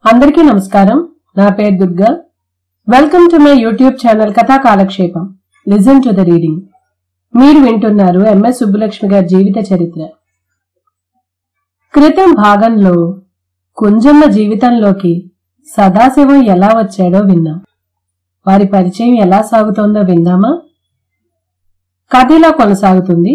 అందరికీ నమస్కారం నా పేరు Durga welcome to my YouTube channel కథా కాలక్షేపం లిజన్ టు ద రీడింగ్ మీరు వింటున్నారు ఎంఎస్ సుబ్బులక్ష్మి గారి జీవిత చరిత్ర క్రితం భాగంలో కుంజమ్మ జీవితంలోకి సదాశివం ఎలా వచ్చాడో విన్నాం వారి పరిచయం ఎలా సాగుతోందో విందామా కథ ఇలా కొనసాగుతుంది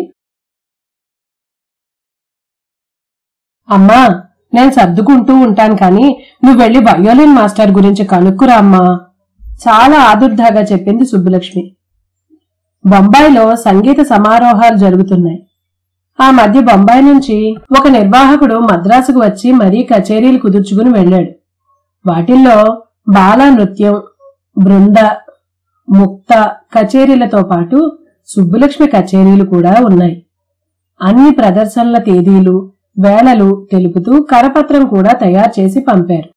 అమ్మా నేను సర్దుకుంటూ ఉంటాను కానీ నువ్వు వెళ్లి వయోలిన్ మాస్టర్ గురించి కనుక్కురా అమ్మా చాలా ఆదుర్దాగా చెప్పింది సుబ్బులక్ష్మి బొంబాయిలో సంగీత సమారోహాలు జరుగుతున్నాయి ఆ మధ్య బొంబాయి నుంచి ఒక నిర్వాహకుడు మద్రాసుకు వచ్చి మరీ కచేరీలు కుదుర్చుకుని వెళ్ళాడు వాటిల్లో బాలా నృత్యం బృంద ముక్త కచేరీలతో పాటు సుబ్బులక్ష్మి కచేరీలు కూడా ఉన్నాయి అన్ని ప్రదర్శనల తేదీలు వేళలు తెలుపుతూ కరపత్రం కూడా తయారు చేసి పంపారు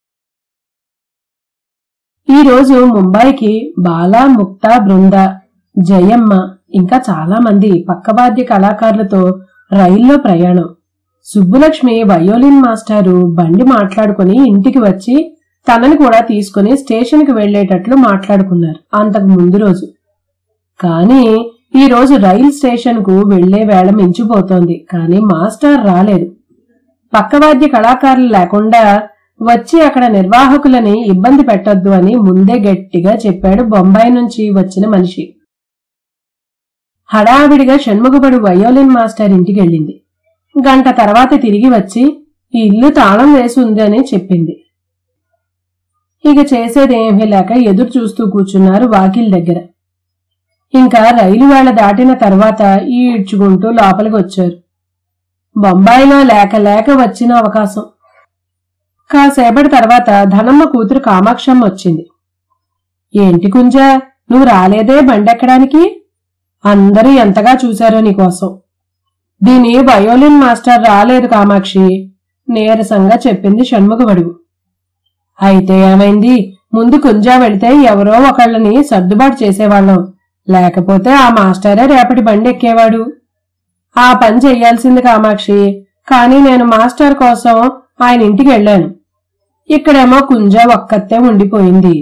ఈ రోజు ముంబైకి బాలా ముక్త బృంద జయమ్మ ఇంకా చాలా మంది పక్కవాద్య కళాకారులతో రైల్లో ప్రయాణం సుబ్బులక్ష్మి వయోలిన్ మాస్టారు బండి మాట్లాడుకుని ఇంటికి వచ్చి తనని కూడా తీసుకుని స్టేషన్కి వెళ్లేటట్లు మాట్లాడుకున్నారు అంతకు ముందు రోజు కానీ ఈ రోజు రైల్ స్టేషన్ కు వెళ్లే వేళ మించిపోతోంది కానీ మాస్టర్ రాలేదు పక్కవాద్య కళాకారులు లేకుండా వచ్చి అక్కడ నిర్వాహకులని ఇబ్బంది పెట్టొద్దు అని ముందే గట్టిగా చెప్పాడు బొంబాయి నుంచి వచ్చిన మనిషి హడావిడిగా షణ్ముఖపడు వయోలిన్ మాస్టర్ ఇంటికి వెళ్ళింది గంట తర్వాత తిరిగి వచ్చి ఈ ఇల్లు తాళం వేసి ఉంది అని చెప్పింది ఇక చేసేదేమీ లేక ఎదురు చూస్తూ కూర్చున్నారు వాకిల్ దగ్గర ఇంకా రైలు వేళ దాటిన తర్వాత ఈడ్చుకుంటూ లోపలికి వచ్చారు బొంబాయిలో లేక లేక వచ్చిన అవకాశం కాసేపటి తర్వాత ధనమ్మ కూతురు కామాక్షమ్మ వచ్చింది ఏంటి కుంజా నువ్వు రాలేదే బండెక్కడానికి అందరూ ఎంతగా చూశారో నీకోసం దీని వయోలిన్ మాస్టర్ రాలేదు కామాక్షి నీరసంగా చెప్పింది షణ్ముఖవడుగు అయితే ఏమైంది ముందు కుంజా వెళితే ఎవరో ఒకళ్ళని సర్దుబాటు చేసేవాళ్ళం లేకపోతే ఆ మాస్టరే రేపటి బండి ఎక్కేవాడు ఆ పని చెయ్యాల్సింది కామాక్షి కానీ నేను మాస్టర్ కోసం ఆయన ఇంటికి వెళ్ళాను ఇక్కడేమో కుంజ ఒక్కతే ఉండిపోయింది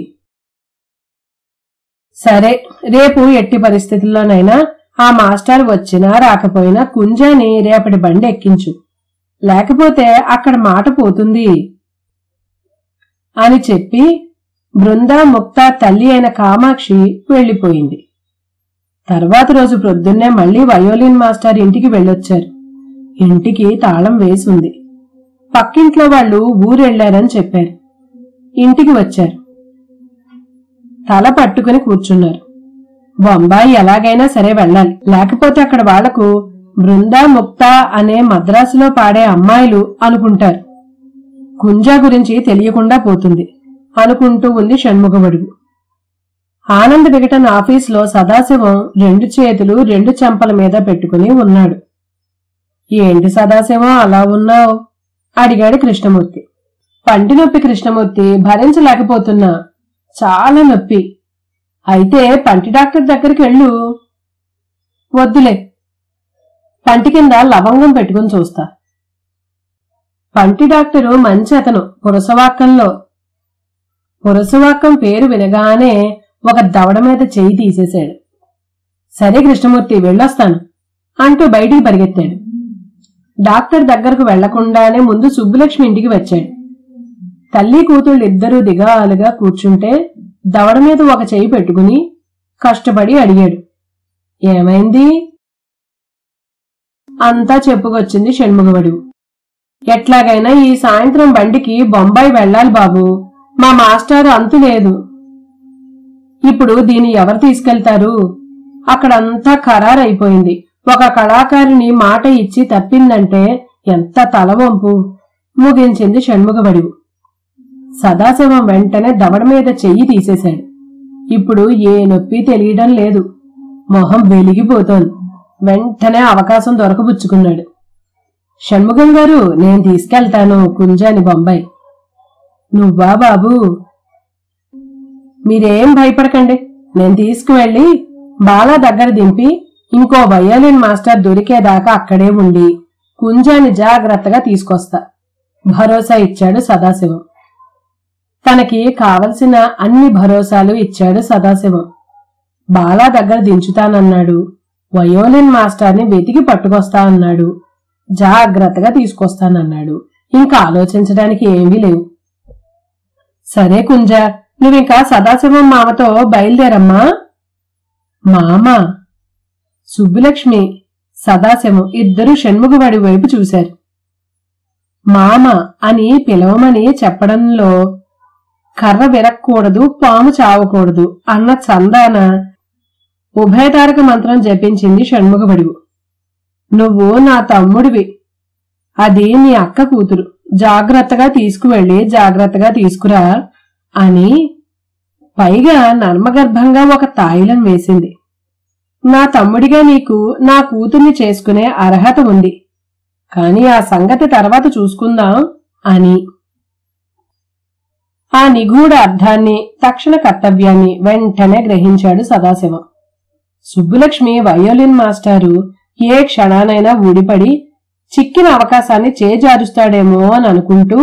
సరే రేపు ఎట్టి పరిస్థితుల్లోనైనా ఆ మాస్టర్ వచ్చినా రాకపోయినా కుంజాని రేపటి బండి ఎక్కించు లేకపోతే అక్కడ మాట పోతుంది అని చెప్పి బృందా ముక్త తల్లి అయిన కామాక్షి వెళ్లిపోయింది తర్వాత రోజు ప్రొద్దున్నే మళ్లీ వయోలిన్ మాస్టర్ ఇంటికి వెళ్ళొచ్చారు ఇంటికి తాళం వేసుంది పక్కింట్లో వాళ్ళు ఊరెళ్లారని చెప్పారు ఇంటికి వచ్చారు తల పట్టుకుని కూర్చున్నారు బొంబాయి ఎలాగైనా సరే వెళ్ళాలి లేకపోతే అక్కడ వాళ్లకు బృందా ముక్త అనే మద్రాసులో పాడే అమ్మాయిలు అనుకుంటారు కుంజా గురించి తెలియకుండా పోతుంది అనుకుంటూ ఉంది షణ్ముఖబడుగు ఆనంద్ వికటన్ ఆఫీసులో సదాశివం రెండు చేతులు రెండు చెంపల మీద పెట్టుకుని ఉన్నాడు ఏంటి సదాశివం అలా ఉన్నావు అడిగాడు కృష్ణమూర్తి పంటి నొప్పి కృష్ణమూర్తి భరించలేకపోతున్నా చాలా నొప్పి అయితే పంటి డాక్టర్ దగ్గరికి వెళ్ళు వద్దులే పంటి కింద లవంగం పెట్టుకుని చూస్తా పంటి డాక్టరు మంచి అతను పురసవాక్కంలో పురసవాక్కం పేరు వినగానే ఒక దవడ మీద చెయ్యి తీసేశాడు సరే కృష్ణమూర్తి వెళ్ళొస్తాను అంటూ బయటికి పరిగెత్తాడు డాక్టర్ దగ్గరకు వెళ్లకుండానే ముందు సుబ్బులక్ష్మి ఇంటికి వచ్చాడు తల్లి కూతుళ్ళు ఇద్దరూ దిగాలుగా కూర్చుంటే దవడ మీద ఒక చెయ్యి పెట్టుకుని కష్టపడి అడిగాడు ఏమైంది అంతా చెప్పుకొచ్చింది షణ్ముఖవడు ఎట్లాగైనా ఈ సాయంత్రం బండికి బొంబాయి వెళ్ళాలి బాబు మా మాస్టర్ అంతు లేదు ఇప్పుడు దీన్ని ఎవరు తీసుకెళ్తారు అక్కడంతా ఖరారైపోయింది ఒక కళాకారిని మాట ఇచ్చి తప్పిందంటే ఎంత తలవంపు ముగించింది షణ్ముఖబడివు సదాశివం వెంటనే దవడ మీద చెయ్యి తీసేశాడు ఇప్పుడు ఏ నొప్పి తెలియడం లేదు మొహం వెలిగిపోతోంది వెంటనే అవకాశం దొరకబుచ్చుకున్నాడు షణ్ముఖం గారు నేను తీసుకెళ్తాను కుంజాని బొంబాయి నువ్వా బాబు మీరేం భయపడకండి నేను తీసుకువెళ్లి బాలా దగ్గర దింపి ఇంకో వయోలిన్ మాస్టర్ దొరికేదాకా అక్కడే ఉండి కుంజాని జాగ్రత్తగా తీసుకొస్తా భరోసా ఇచ్చాడు సదాశివం తనకి కావలసిన అన్ని భరోసాలు ఇచ్చాడు సదాశివం బాలా దగ్గర దించుతానన్నాడు వయోలిన్ మాస్టర్ని వెతికి పట్టుకొస్తా అన్నాడు జాగ్రత్తగా తీసుకొస్తానన్నాడు ఇంకా ఆలోచించడానికి ఏమీ లేవు సరే కుంజ నువ్వింకా సదాశివం మామతో బయలుదేరమ్మా మామ సుబ్బులక్ష్మి సదాశివం ఇద్దరూ షణ్ముఖవాడి వైపు చూశారు మామ అని పిలవమని చెప్పడంలో కర్ర విరక్కూడదు పాము చావకూడదు అన్న చందాన ఉభయతారక మంత్రం జపించింది షణ్ముఖబడివు నువ్వు నా తమ్ముడివి అది నీ అక్క కూతురు జాగ్రత్తగా తీసుకువెళ్ళి జాగ్రత్తగా తీసుకురా అని పైగా నర్మగర్భంగా ఒక తాయిలం వేసింది నా తమ్ముడిగా నీకు నా కూతుర్ని చేసుకునే అర్హత ఉంది కాని ఆ సంగతి తర్వాత చూసుకుందాం అని ఆ నిగూఢ అర్థాన్ని తక్షణ కర్తవ్యాన్ని వెంటనే గ్రహించాడు సదాశివం సుబ్బులక్ష్మి వయోలిన్ మాస్టారు ఏ క్షణానైనా ఊడిపడి చిక్కిన అవకాశాన్ని చేజారుస్తాడేమో అని అనుకుంటూ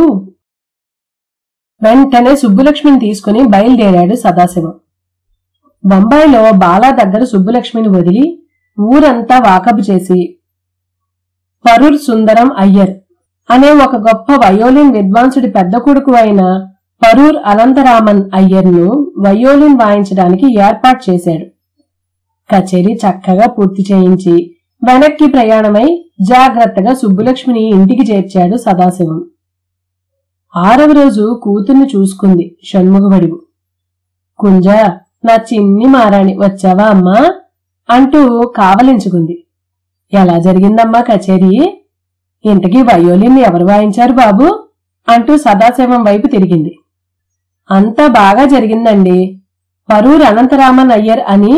వెంటనే సుబ్బులక్ష్మిని తీసుకుని బయలుదేరాడు సదాశివం బొంబాయిలో బాలా దగ్గర సుబ్బులక్ష్మిని వదిలి ఊరంతా వాకబు చేసి పరుర్ సుందరం అయ్యర్ అనే ఒక గొప్ప వయోలిన్ విద్వాంసుడి పెద్ద కొడుకు అయిన పరూర్ అనంతరామన్ అయ్యర్ను వయోలిన్ వాయించడానికి ఏర్పాటు చేశాడు కచేరీ చక్కగా పూర్తి చేయించి వెనక్కి ప్రయాణమై జాగ్రత్తగా సుబ్బులక్ష్మిని ఇంటికి చేర్చాడు సదాశివం ఆరవ రోజు కూతుర్ని చూసుకుంది షణ్ముఖబడివు కుంజ నా చిన్ని మారాణి వచ్చావా అమ్మా అంటూ కావలించుకుంది ఎలా జరిగిందమ్మా కచేరీ ఇంతకీ వయోలిన్ ఎవరు వాయించారు బాబు అంటూ సదాశివం వైపు తిరిగింది అంతా బాగా జరిగిందండి పరూర్ అనంతరామన్ అయ్యర్ అని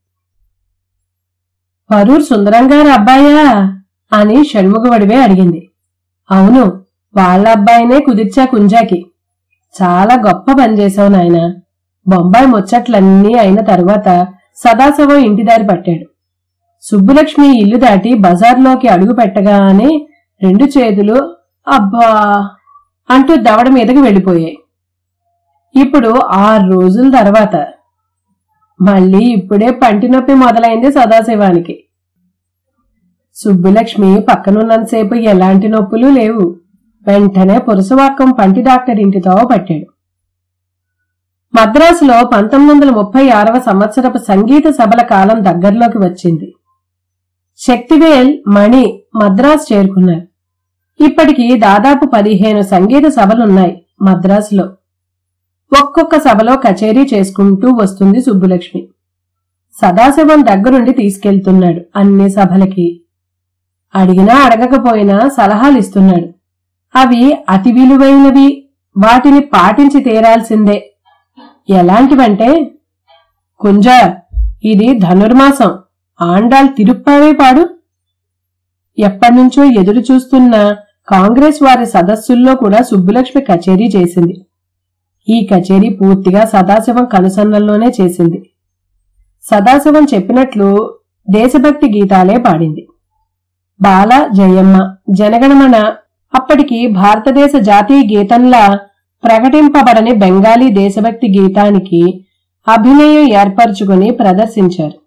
పరూర్ సుందరం గారి అబ్బాయా అని షణ్ముఖవడివే అడిగింది అవును వాళ్ళ అబ్బాయినే కుదిర్చా కుంజాకి చాలా గొప్ప పని చేశావు నాయన బొంబాయి ముచ్చట్లన్నీ అయిన తరువాత సదాశివం ఇంటిదారి పట్టాడు సుబ్బులక్ష్మి ఇల్లు దాటి బజార్లోకి అడుగు పెట్టగానే రెండు చేతులు అబ్బా అంటూ దవడ మీదకి వెళ్ళిపోయాయి ఇప్పుడు ఆరు రోజుల తర్వాత మళ్ళీ ఇప్పుడే పంటి నొప్పి మొదలైంది సదాశివానికి సుబ్బులక్ష్మి పక్కనున్నంతసేపు ఎలాంటి నొప్పులు లేవు వెంటనే పురుషవాక్కం పంటి డాక్టర్ ఇంటితో పట్టాడు మద్రాసులో పంతొమ్మిది వందల ముప్పై ఆరవ సంవత్సరపు సంగీత సభల కాలం దగ్గరలోకి వచ్చింది శక్తివేల్ మణి మద్రాసు చేరుకున్నారు ఇప్పటికి దాదాపు పదిహేను సంగీత సభలున్నాయి మద్రాసులో ఒక్కొక్క సభలో కచేరీ చేసుకుంటూ వస్తుంది సుబ్బులక్ష్మి సదాశివం దగ్గరుండి తీసుకెళ్తున్నాడు అన్ని సభలకి అడిగినా అడగకపోయినా సలహాలు ఇస్తున్నాడు అవి అతి విలువైనవి వాటిని పాటించి తీరాల్సిందే ఎలాంటివంటే కుంజ ఇది ధనుర్మాసం ఆండాల్ తిరుప్పావే పాడు ఎప్పటినుంచో ఎదురు చూస్తున్న కాంగ్రెస్ వారి సదస్సుల్లో కూడా సుబ్బులక్ష్మి కచేరీ చేసింది ఈ కచేరీ పూర్తిగా సదాశివం కనుసన్నల్లోనే చేసింది సదాశివం చెప్పినట్లు దేశభక్తి గీతాలే పాడింది బాల జయమ్మ జనగణమన అప్పటికి భారతదేశ జాతీయ గీతంలా ప్రకటింపబడని బెంగాలీ దేశభక్తి గీతానికి అభినయం ఏర్పరచుకుని ప్రదర్శించారు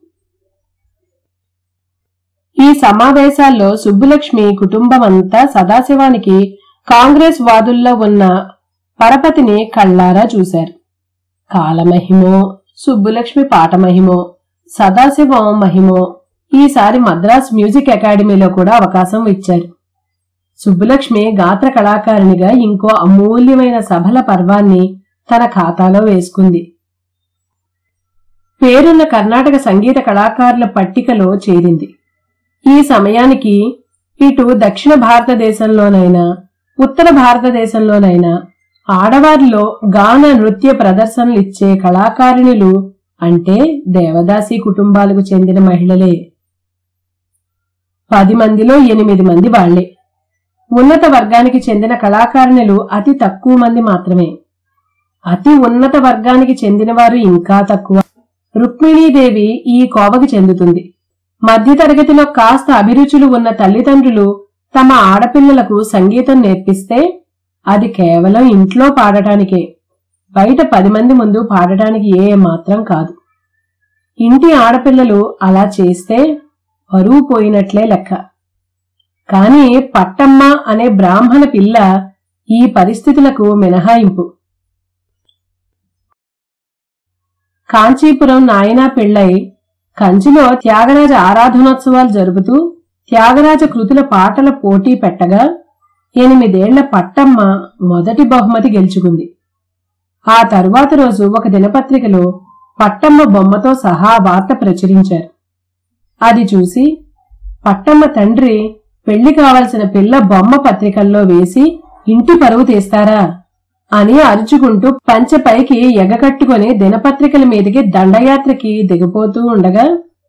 ఈ సమావేశాల్లో సుబ్బులక్ష్మి కుటుంబమంతా సదాశివానికి కాంగ్రెస్ వాదుల్లో ఉన్న పరపతిని కళ్ళారా చూశారు కాలమహిమో సుబ్బులక్ష్మి పాట మహిమో సదాశివం మహిమో ఈసారి మద్రాస్ మ్యూజిక్ అకాడమీలో కూడా అవకాశం ఇచ్చారు సుబ్బులక్ష్మి గాత్ర కళాకారిణిగా ఇంకో అమూల్యమైన సభల పర్వాన్ని తన ఖాతాలో వేసుకుంది పేరున్న కర్ణాటక సంగీత కళాకారుల పట్టికలో చేరింది ఈ సమయానికి ఇటు దక్షిణ భారతదేశంలోనైనా ఉత్తర భారతదేశంలోనైనా ఆడవారిలో గాన నృత్య ప్రదర్శనలు ఇచ్చే కళాకారిణులు అంటే దేవదాసి కుటుంబాలకు చెందిన మహిళలే పది మందిలో ఎనిమిది మంది వాళ్లే ఉన్నత వర్గానికి చెందిన కళాకారిణులు అతి తక్కువ మంది మాత్రమే అతి ఉన్నత వర్గానికి చెందినవారు ఇంకా తక్కువ రుక్మిణీదేవి ఈ కోవకి చెందుతుంది మధ్యతరగతిలో కాస్త అభిరుచులు ఉన్న తల్లిదండ్రులు తమ ఆడపిల్లలకు సంగీతం నేర్పిస్తే అది కేవలం ఇంట్లో పాడటానికే బయట పది మంది ముందు పాడటానికి ఏ మాత్రం కాదు ఇంటి ఆడపిల్లలు అలా చేస్తే పరువు పోయినట్లే లెక్క కాని పట్టమ్మ అనే బ్రాహ్మణ పిల్ల ఈ పరిస్థితులకు మినహాయింపు కాంచీపురం నాయనా పెళ్ళై కంచిలో త్యాగరాజ ఆరాధనోత్సవాలు జరుపుతూ త్యాగరాజ కృతుల పాటల పోటీ పెట్టగా ఎనిమిదేళ్ల పట్టమ్మ మొదటి బహుమతి గెలుచుకుంది ఆ తరువాత రోజు ఒక దినపత్రికలో పట్టమ్మ బొమ్మతో సహా వార్త ప్రచురించారు అది చూసి పట్టమ్మ తండ్రి పెళ్లి కావలసిన పిల్ల బొమ్మ పత్రికల్లో వేసి ఇంటి పరువు తీస్తారా అని అరుచుకుంటూ పంచపైకి ఎగకట్టుకుని దినపత్రికల మీదకి దండయాత్రకి దిగిపోతూ ఉండగా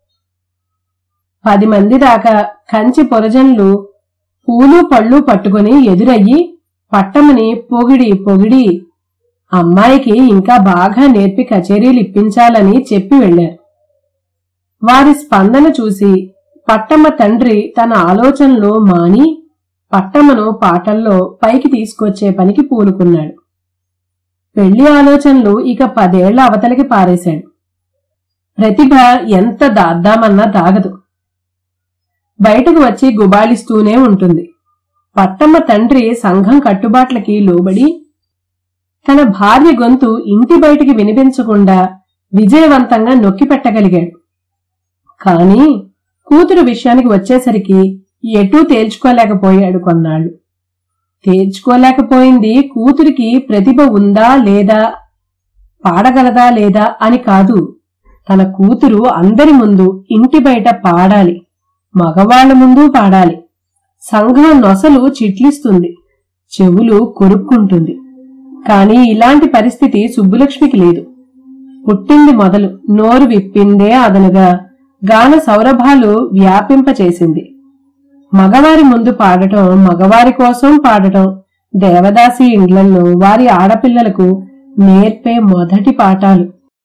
పది మంది దాకా కంచి పొరజన్లు పూలు పళ్ళు పట్టుకుని ఎదురయ్యి పట్టమ్మని పొగిడి పొగిడి అమ్మాయికి ఇంకా బాగా నేర్పి కచేరీలు ఇప్పించాలని చెప్పి వెళ్లారు వారి స్పందన చూసి పట్టమ్మ తండ్రి తన ఆలోచనలు మాని పట్టమ్మను పాటల్లో పైకి తీసుకొచ్చే పనికి పూనుకున్నాడు పెళ్లి ఆలోచనలు ఇక పదేళ్ల అవతలికి పారేశాడు ప్రతిభ ఎంత దాద్దామన్నా దాగదు బయటకు వచ్చి గుబాళిస్తూనే ఉంటుంది పట్టమ్మ తండ్రి సంఘం కట్టుబాట్లకి లోబడి తన భార్య గొంతు ఇంటి బయటికి వినిపించకుండా విజయవంతంగా నొక్కి పెట్టగలిగాడు కాని కూతురు విషయానికి వచ్చేసరికి ఎటూ తేల్చుకోలేకపోయాడు కొన్నాళ్లు తేల్చుకోలేకపోయింది కూతురికి ప్రతిభ ఉందా లేదా పాడగలదా లేదా అని కాదు తన కూతురు అందరి ముందు ఇంటి బయట పాడాలి మగవాళ్ల ముందు పాడాలి సంఘం నొసలు చిట్లిస్తుంది చెవులు కొరుక్కుంటుంది కాని ఇలాంటి పరిస్థితి సుబ్బులక్ష్మికి లేదు పుట్టింది మొదలు నోరు విప్పిందే అదనుగా గాన సౌరభాలు వ్యాపింపచేసింది మగవారి ముందు పాడటం మగవారి కోసం పాడటం దేవదాసి ఇండ్లలో వారి ఆడపిల్లలకు నేర్పే మొదటి పాఠాలు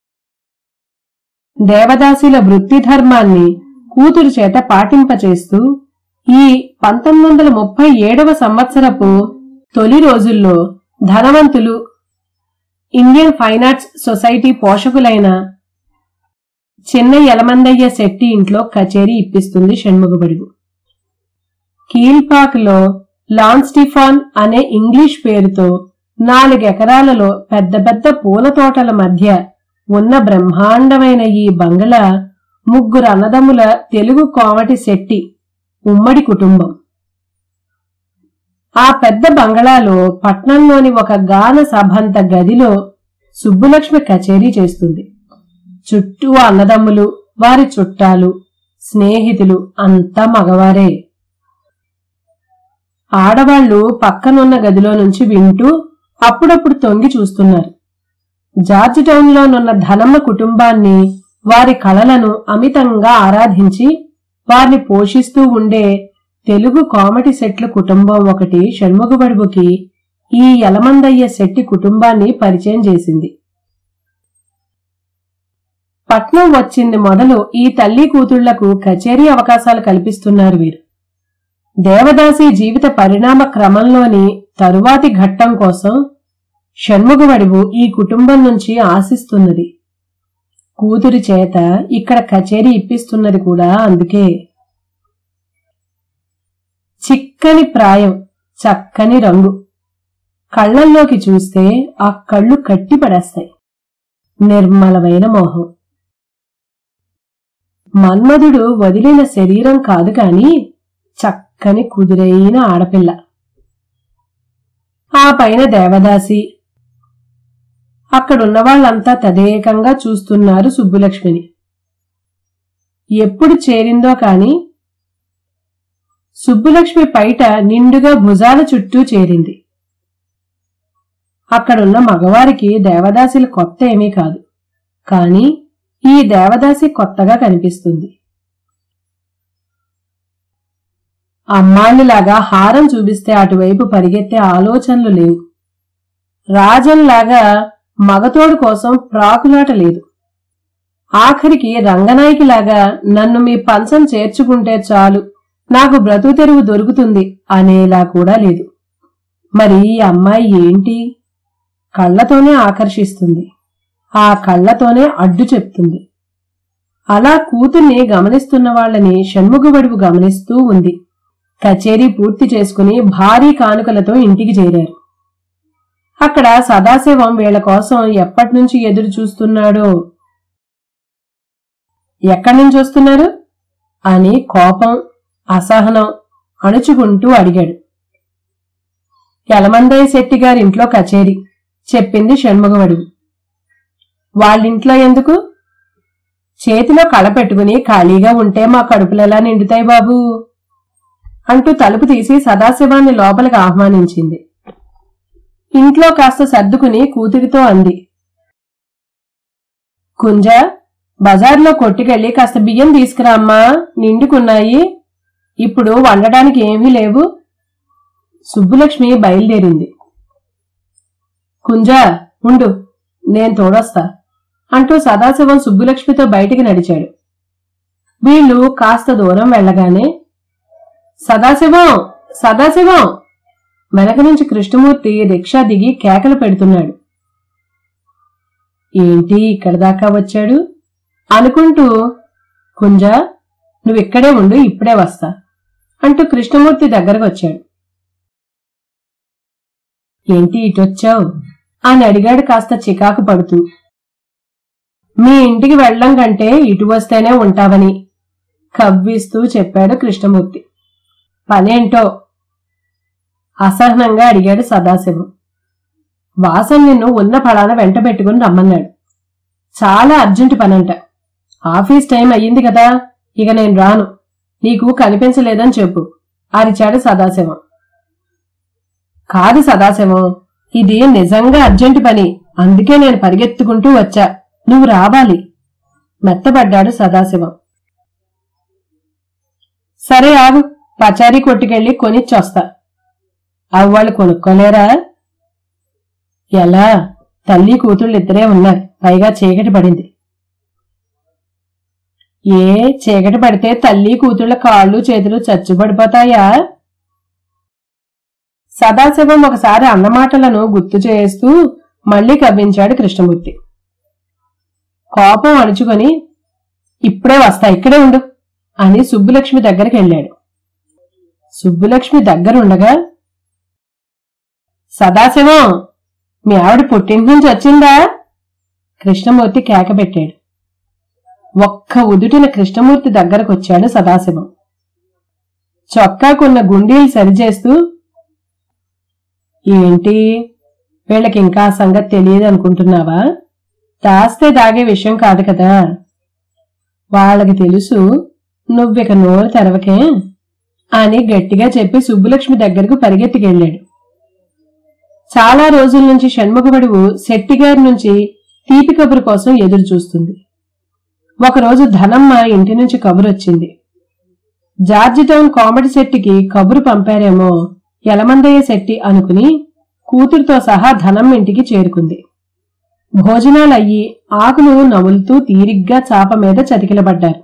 దేవదాసిల వృత్తి ధర్మాన్ని కూతురు చేత పాటింపచేస్తూ ఈ పంతొమ్మిది వందల ముప్పై ఏడవ సంవత్సరపు తొలి రోజుల్లో ధనవంతులు ఇండియన్ ఫైన్ ఆర్ట్స్ సొసైటీ పోషకులైన చిన్న యలమందయ్య శెట్టి ఇంట్లో కచేరీ ఇప్పిస్తుంది షణ్ముఖబడుగు కీల్పాక్లో లాన్ స్టిఫాన్ అనే ఇంగ్లీష్ పేరుతో నాలుగెకరాలలో పెద్ద పెద్ద పూల తోటల మధ్య ఉన్న బ్రహ్మాండమైన ఈ బంగళా ముగ్గురు అన్నదమ్ముల తెలుగు కోమటి శెట్టి ఉమ్మడి కుటుంబం ఆ పెద్ద బంగళాలో పట్నంలోని ఒక గాన సభంత గదిలో సుబ్బులక్ష్మి కచేరీ చేస్తుంది చుట్టూ అన్నదమ్ములు వారి చుట్టాలు స్నేహితులు అంతా మగవారే ఆడవాళ్లు పక్కనున్న గదిలో నుంచి వింటూ అప్పుడప్పుడు తొంగి చూస్తున్నారు జార్జ్ టౌన్లోనున్న ధనమ్మ కుటుంబాన్ని వారి కళలను అమితంగా ఆరాధించి వారిని పోషిస్తూ ఉండే తెలుగు కామెడీ సెట్ల కుటుంబం ఒకటి షణ్ముఖబడుగుకి ఈ యలమందయ్య శెట్టి కుటుంబాన్ని పరిచయం చేసింది పట్నం వచ్చింది మొదలు ఈ తల్లి కూతుళ్లకు కచేరీ అవకాశాలు కల్పిస్తున్నారు వీరు దేవదాసి జీవిత పరిణామ క్రమంలోని తరువాతి ఘట్టం కోసం షణ్ముఖవడివు ఈ కుటుంబం నుంచి ఆశిస్తున్నది కూతురి చేత ఇక్కడ కచేరీ ఇప్పిస్తున్నది కూడా అందుకే చిక్కని ప్రాయం చక్కని రంగు కళ్ళల్లోకి చూస్తే ఆ కళ్ళు కట్టిపడేస్తాయి నిర్మలమైన మోహం మన్మధుడు వదిలిన శరీరం కాదు కాని చక్కని కుదురైన ఆడపిల్ల ఆ పైన దేవదాసి అక్కడున్న వాళ్ళంతా తదేకంగా చూస్తున్నారు సుబ్బులక్ష్మిని ఎప్పుడు చేరిందో కాని సుబ్బులక్ష్మి పైట నిండుగా భుజాల చుట్టూ చేరింది అక్కడున్న మగవారికి దేవదాసిలు కొత్త ఏమీ కాదు కాని ఈ దేవదాసి కొత్తగా కనిపిస్తుంది అమ్మాళ్ళలాగా హారం చూపిస్తే అటువైపు పరిగెత్తే ఆలోచనలు లేవు రాజంలాగా మగతోడు కోసం ప్రాకులాట లేదు ఆఖరికి రంగనాయకిలాగా నన్ను మీ పంచం చేర్చుకుంటే చాలు నాకు బ్రతుకు తెరువు దొరుకుతుంది అనేలా కూడా లేదు మరి ఈ అమ్మాయి ఏంటి కళ్ళతోనే ఆకర్షిస్తుంది ఆ కళ్ళతోనే అడ్డు చెప్తుంది అలా కూతుర్ని గమనిస్తున్న వాళ్ళని షణ్ముఖవడువు గమనిస్తూ ఉంది కచేరీ పూర్తి చేసుకుని భారీ కానుకలతో ఇంటికి చేరారు అక్కడ సదాశివం వీళ్ల కోసం ఎప్పటినుంచి ఎదురు చూస్తున్నాడో ఎక్కడి నుంచి వస్తున్నారు అని కోపం అసహనం అణుచుకుంటూ అడిగాడు యలమందయ్య శెట్టి గారింట్లో కచేరీ చెప్పింది షణ్ముఖవడుగు వాళ్ళింట్లో ఎందుకు చేతిలో కళ పెట్టుకుని ఖాళీగా ఉంటే మా కడుపులెలా నిండుతాయి బాబూ అంటూ తలుపు తీసి సదాశివాన్ని లోపలికి ఆహ్వానించింది ఇంట్లో కాస్త సర్దుకుని కూతురితో అంది కుంజ బజార్లో కొట్టుకెళ్ళి కాస్త బియ్యం తీసుకురామ్మా నిండుకున్నాయి ఇప్పుడు వండడానికి ఏమీ లేవు సుబ్బులక్ష్మి బయలుదేరింది కుంజ ఉండు నేను తోడొస్తా అంటూ సదాశివం సుబ్బులక్ష్మితో బయటికి నడిచాడు వీళ్ళు కాస్త దూరం వెళ్ళగానే సదాశివం సదాశివం వెనక నుంచి కృష్ణమూర్తి రిక్షా దిగి కేకలు పెడుతున్నాడు ఏంటి ఇక్కడ దాకా వచ్చాడు అనుకుంటూ కుంజ నువ్విక్కడే ఉండు ఇప్పుడే వస్తా అంటూ కృష్ణమూర్తి దగ్గరకు వచ్చాడు ఏంటి ఇటొచ్చావు అని అడిగాడు కాస్త చికాకు పడుతూ మీ ఇంటికి వెళ్ళడం కంటే ఇటు వస్తేనే ఉంటావని కవ్విస్తూ చెప్పాడు కృష్ణమూర్తి పనేంటో అసహనంగా అడిగాడు సదాశివం వాసన్ నిన్ను ఉన్న ఫలాన వెంట పెట్టుకుని రమ్మన్నాడు చాలా అర్జెంటు పనంట ఆఫీస్ టైం అయ్యింది కదా ఇక నేను రాను నీకు కనిపించలేదని చెప్పు అరిచాడు సదాశివం కాదు సదాశివం ఇది నిజంగా అర్జెంటు పని అందుకే నేను పరిగెత్తుకుంటూ వచ్చా నువ్వు రావాలి మెత్తబడ్డాడు సదాశివం సరే ఆగు పచారీ కొట్టుకెళ్ళి కొనిచ్చొస్తా అవి వాళ్ళు కొనుక్కోలేరా ఎలా తల్లి కూతుళ్ళు ఇద్దరే ఉన్నారు పైగా చీకటి పడింది ఏ చీకటి పడితే తల్లి కూతుళ్ళ కాళ్ళు చేతులు చచ్చుపడిపోతాయా సదాశివం ఒకసారి అన్నమాటలను గుర్తు చేస్తూ మళ్లీ కవ్వించాడు కృష్ణమూర్తి కోపం అణుచుకొని ఇప్పుడే వస్తా ఇక్కడే ఉండు అని సుబ్బులక్ష్మి దగ్గరికి వెళ్ళాడు సుబ్బులక్ష్మి దగ్గరుండగా సదాశివం మీ ఆవిడ పుట్టింటి నుంచి వచ్చిందా కృష్ణమూర్తి కేక పెట్టాడు ఒక్క ఉదుటిన కృష్ణమూర్తి దగ్గరకొచ్చాడు సదాశివం చొక్కాకున్న గుండీలు సరిచేస్తూ ఏంటి వీళ్ళకి ఇంకా ఆ సంగతి తెలియదు అనుకుంటున్నావా దాస్తే దాగే విషయం కాదు కదా వాళ్ళకి తెలుసు నువ్విక నోరు తెరవకే అని గట్టిగా చెప్పి సుబ్బులక్ష్మి దగ్గరకు పరిగెత్తికెళ్ళాడు చాలా రోజుల నుంచి షణ్ముఖబడువు శెట్టిగారి నుంచి తీపి కబురు కోసం ఎదురు చూస్తుంది ఒకరోజు ధనమ్మ ఇంటి నుంచి కబురొచ్చింది జార్జి టౌన్ కామెడీ శెట్టికి కబురు పంపారేమో యలమందయ్య శెట్టి అనుకుని కూతురుతో సహా ధనమ్మ ఇంటికి చేరుకుంది భోజనాలయ్యి ఆకులు నములుతూ తీరిగ్గా చాప మీద చతికిలబడ్డారు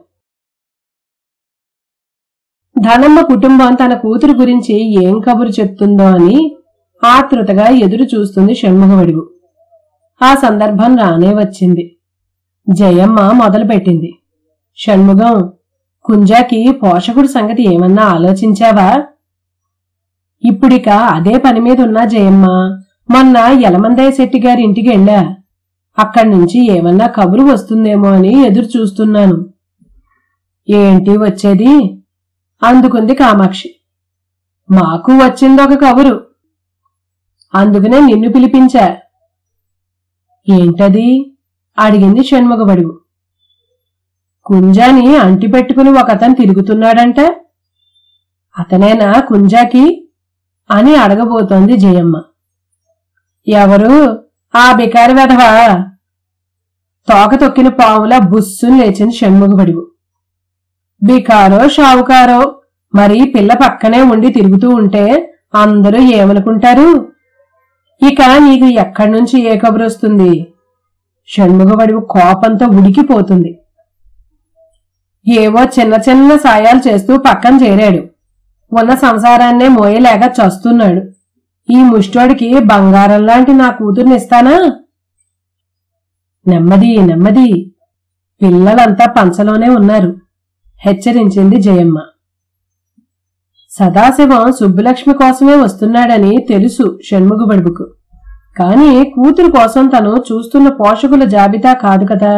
ధనమ్మ కుటుంబం తన కూతురు గురించి ఏం కబురు చెప్తుందో అని ఆతృతగా ఎదురు చూస్తుంది షణ్ముఖవడుగు ఆ సందర్భం రానే వచ్చింది జయమ్మ మొదలుపెట్టింది షణ్ముఖం కుంజాకి పోషకుడు సంగతి ఏమన్నా ఆలోచించావా ఇప్పుడిక అదే పని మీద ఉన్నా జయమ్మ మొన్న యలమందయ్య శెట్టి గారి ఇంటికి వెళ్ళా అక్కడి నుంచి ఏమన్నా కబురు వస్తుందేమో అని ఎదురు చూస్తున్నాను ఏంటి వచ్చేది అందుకుంది కామాక్షి మాకు వచ్చిందొక కబురు అందుకనే నిన్ను పిలిపించా ఏంటది అడిగింది షణ్ముఖబడుగు కుంజాని అంటి పెట్టుకుని ఒకతను తిరుగుతున్నాడంట అతనేనా కుంజాకి అని అడగబోతోంది జయమ్మ ఎవరు ఆ బికారి వెధవా తోక తొక్కిన పావులా బుస్సుని లేచింది షణ్ముఖబడుగు బికారో షావుకారో మరి పిల్ల పక్కనే ఉండి తిరుగుతూ ఉంటే అందరూ ఏమనుకుంటారు ఇక నీకు ఎక్కడి నుంచి ఏ కబురు వస్తుంది షణ్ముఖబడివు కోపంతో ఉడికిపోతుంది ఏవో చిన్న చిన్న సాయాలు చేస్తూ పక్కన చేరాడు ఉన్న సంసారాన్నే మోయలేక చస్తున్నాడు ఈ ముష్టోడికి బంగారం లాంటి నా కూతుర్ని ఇస్తానా నెమ్మది నెమ్మది పిల్లలంతా పంచలోనే ఉన్నారు హెచ్చరించింది జయమ్మ సదాశివం సుబ్బులక్ష్మి కోసమే వస్తున్నాడని తెలుసు షణ్ముగుబడుపుకు కాని కూతురు కోసం తను చూస్తున్న పోషకుల జాబితా కాదు కదా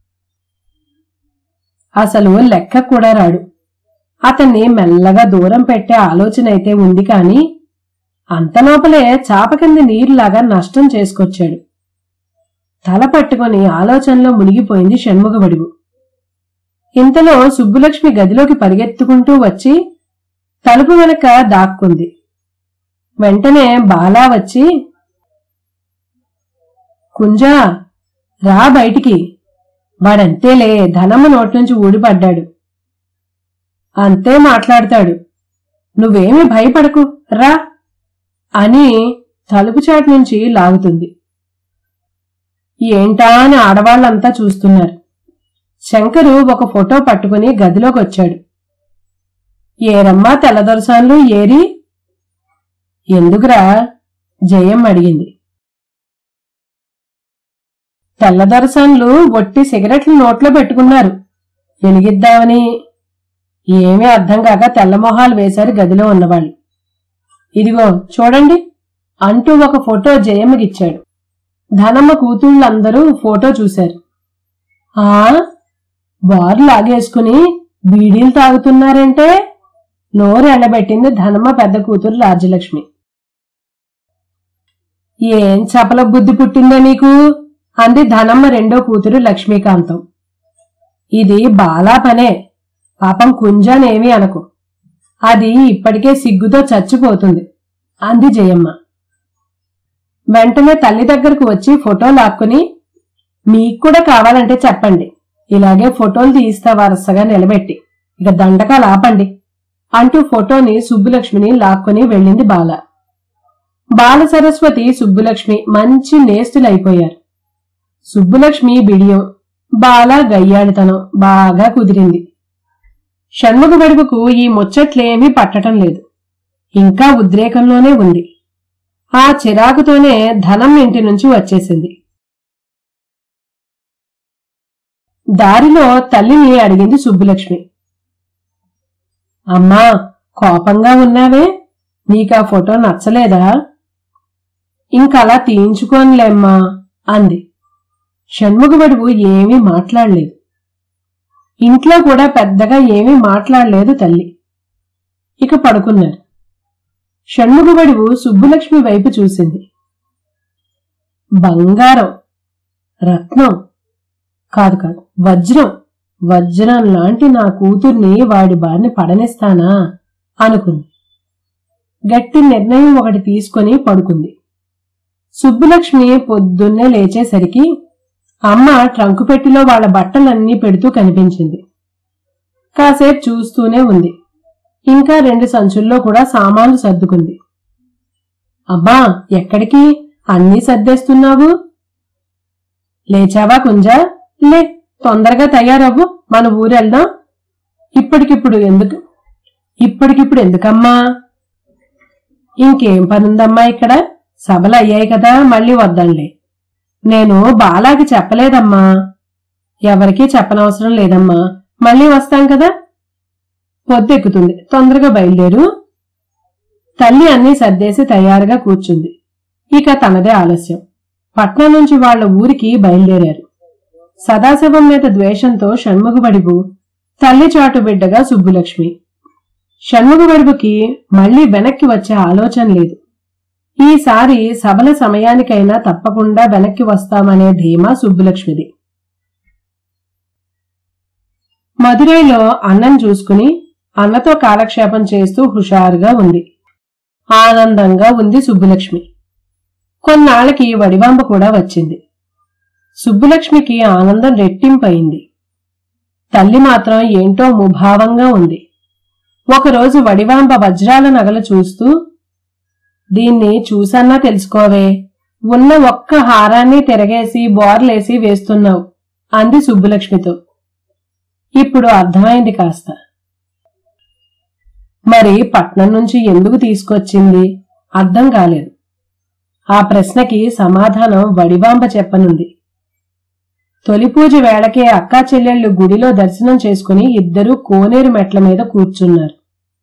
అసలు లెక్క కూడా రాడు అతన్ని మెల్లగా దూరం పెట్టే ఆలోచన అయితే ఉంది కాని అంతలోపలే చాప కింద నీరులాగా నష్టం చేసుకొచ్చాడు తల పట్టుకొని ఆలోచనలో మునిగిపోయింది షణ్ముగబడుగు ఇంతలో సుబ్బులక్ష్మి గదిలోకి పరిగెత్తుకుంటూ వచ్చి తలుపు వెనక దాక్కుంది వెంటనే బాలా వచ్చి కుంజా రా బయటికి వాడంతేలే ధనమ్మ నోట్నుంచి ఊడిపడ్డాడు అంతే మాట్లాడతాడు నువ్వేమి భయపడకు రా అని తలుపు చాటు నుంచి లాగుతుంది ఏంటా అని ఆడవాళ్లంతా చూస్తున్నారు శంకరు ఒక ఫోటో పట్టుకుని గదిలోకి వచ్చాడు ఏరమ్మా తెల్లదొరసాన్లు ఏరి ఎందుకురా జయం అడిగింది తెల్లదొరసాన్లు ఒట్టి సిగరెట్లు నోట్లో పెట్టుకున్నారు వెలిగిద్దామని ఏమీ అర్థం కాక తెల్లమొహాలు వేశారు గదిలో ఉన్నవాళ్ళు ఇదిగో చూడండి అంటూ ఒక ఫోటో జయమ్మకిచ్చాడు ధనమ్మ కూతుళ్ళందరూ ఫోటో చూశారు ఆ బారు లాగేసుకుని బీడీలు తాగుతున్నారంటే నోరు ఎండబెట్టింది ధనమ్మ పెద్ద కూతురు రాజ్యలక్ష్మి ఏం చపల బుద్ధి పుట్టిందో నీకు అంది ధనమ్మ రెండో కూతురు లక్ష్మీకాంతం ఇది బాలా పనే పాపం కుంజానేమీ అనకు అది ఇప్పటికే సిగ్గుతో చచ్చిపోతుంది అంది జయమ్మ వెంటనే తల్లి దగ్గరకు వచ్చి ఫోటో లాక్కుని మీకు కూడా కావాలంటే చెప్పండి ఇలాగే ఫోటోలు తీస్తా వరుసగా నిలబెట్టి ఇక దండకాలు ఆపండి అంటూ ఫోటోని సుబ్బులక్ష్మిని లాక్కొని వెళ్ళింది బాల బాల సరస్వతి సుబ్బులక్ష్మి మంచి నేస్తులైపోయారు సుబ్బులక్ష్మి బిడియం బాల గయ్యాడితనం బాగా కుదిరింది షణ్ముఖ గడుపుకు ఈ ముచ్చట్లేమీ పట్టటం లేదు ఇంకా ఉద్రేకంలోనే ఉంది ఆ చిరాకుతోనే ధనం ఇంటి నుంచి వచ్చేసింది దారిలో తల్లిని అడిగింది సుబ్బులక్ష్మి అమ్మా కోపంగా ఉన్నావే నీకా ఫోటో నచ్చలేదా ఇంకలా తీయించుకోనులేమ్మా అంది షణ్ముఖబడువు ఏమీ మాట్లాడలేదు ఇంట్లో కూడా పెద్దగా ఏమీ మాట్లాడలేదు తల్లి ఇక పడుకున్నారు షణ్ముఖబడువు సుబ్బులక్ష్మి వైపు చూసింది బంగారం రత్నం కాదు కాదు వజ్రం వజ్రం లాంటి నా కూతుర్ని వాడి బారిని పడనిస్తానా అనుకుంది గట్టి నిర్ణయం ఒకటి తీసుకొని పడుకుంది సుబ్బులక్ష్మి పొద్దున్నే లేచేసరికి అమ్మ ట్రంకు పెట్టిలో వాళ్ళ బట్టలన్నీ పెడుతూ కనిపించింది కాసేపు చూస్తూనే ఉంది ఇంకా రెండు సంచుల్లో కూడా సామాన్లు సర్దుకుంది అబ్బా ఎక్కడికి అన్నీ సర్దేస్తున్నావు లేచావా కుంజా లే తొందరగా తయారవ్వు మన ఊరెళ్దాం ఇప్పటికిప్పుడు ఎందుకు ఇప్పటికిప్పుడు ఎందుకమ్మా ఇంకేం పనుందమ్మా ఇక్కడ సభలు అయ్యాయి కదా మళ్ళీ వద్దంలే నేను బాలాకి చెప్పలేదమ్మా ఎవరికీ చెప్పనవసరం లేదమ్మా మళ్ళీ వస్తాం కదా పొద్దెక్కుతుంది తొందరగా బయలుదేరు తల్లి అన్నీ సర్దేసి తయారుగా కూర్చుంది ఇక తనదే ఆలస్యం పట్నం నుంచి వాళ్ళ ఊరికి బయలుదేరారు సదాశివం మీద ద్వేషంతో షణ్ముఖబడిబు తల్లి చాటు బిడ్డగా సుబ్బులక్ష్మి షణ్ముఖబడిబుకి మళ్లీ వెనక్కి వచ్చే ఆలోచన లేదు ఈసారి సభల సమయానికైనా తప్పకుండా వెనక్కి వస్తామనే ధీమా సుబ్బులక్ష్మిది మదురైలో అన్నం చూసుకుని అన్నతో కాలక్షేపం చేస్తూ హుషారుగా ఉంది ఆనందంగా ఉంది సుబ్బులక్ష్మి కొన్నాళ్లకి వడివాంబ కూడా వచ్చింది సుబ్బులక్ష్మికి ఆనందం రెట్టింపయింది తల్లి మాత్రం ఏంటో ముభావంగా ఉంది ఒకరోజు వడివాంబ వజ్రాల నగలు చూస్తూ దీన్ని చూసన్నా తెలుసుకోవే ఉన్న ఒక్క హారాన్ని తిరగేసి బోర్లేసి వేస్తున్నావు అంది సుబ్బులక్ష్మితో ఇప్పుడు అర్థమైంది కాస్త మరి పట్నం నుంచి ఎందుకు తీసుకొచ్చింది అర్థం కాలేదు ఆ ప్రశ్నకి సమాధానం వడిబాంబ చెప్పనుంది తొలి పూజ వేళకే అక్కా చెల్లెళ్ళు గుడిలో దర్శనం చేసుకుని ఇద్దరూ కోనేరు మెట్ల మీద కూర్చున్నారు